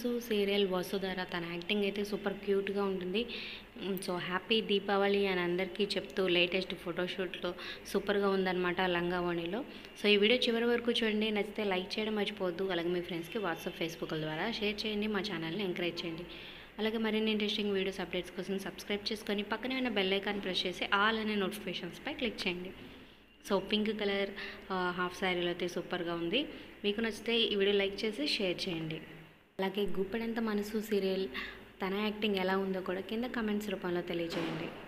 మనసు సీరియల్ వసుధర తన యాక్టింగ్ అయితే సూపర్ క్యూట్గా ఉంటుంది మ్, సో హ్యాపీ దీపావళి అని అందరికీ చెప్తూ లేటెస్ట్ ఫోటోషూట్లో సూపర్గా ఉందన్నమాట లంగావణిలో సో ఈ వీడియో చివరి వరకు చూడండి నచ్చితే లైక్ చేయడం మర్చిపోవద్దు అలాగే మీ ఫ్రెండ్స్కి వాట్సాప్ ఫేస్బుక్ ద్వారా షేర్ చేయండి మా ఛానల్ని ఎంకరేజ్ చేయండి అలాగే మరిన్ని ఇంట్రెస్టింగ్ వీడియోస్ అప్డేట్స్ కోసం సబ్స్క్రైబ్ చేసుకొని పక్కనే ఉన్న బెల్ ఐకాన్ ప్రెస్ చేసి ఆల్ అనే నోటిఫికేషన్స్పై క్లిక్ చేయండి సో పింక్ కలర్ హాఫ్ శారీలో అయితే సూపర్గా ఉంది మీకు నచ్చితే ఈ వీడియో లైక్ చేసి షేర్ చేయండి అలాగే గుప్పెడంత మనసు సీరియల్ తన యాక్టింగ్ ఎలా ఉందో కూడా కింద కమెంట్స్ రూపంలో తెలియజేయండి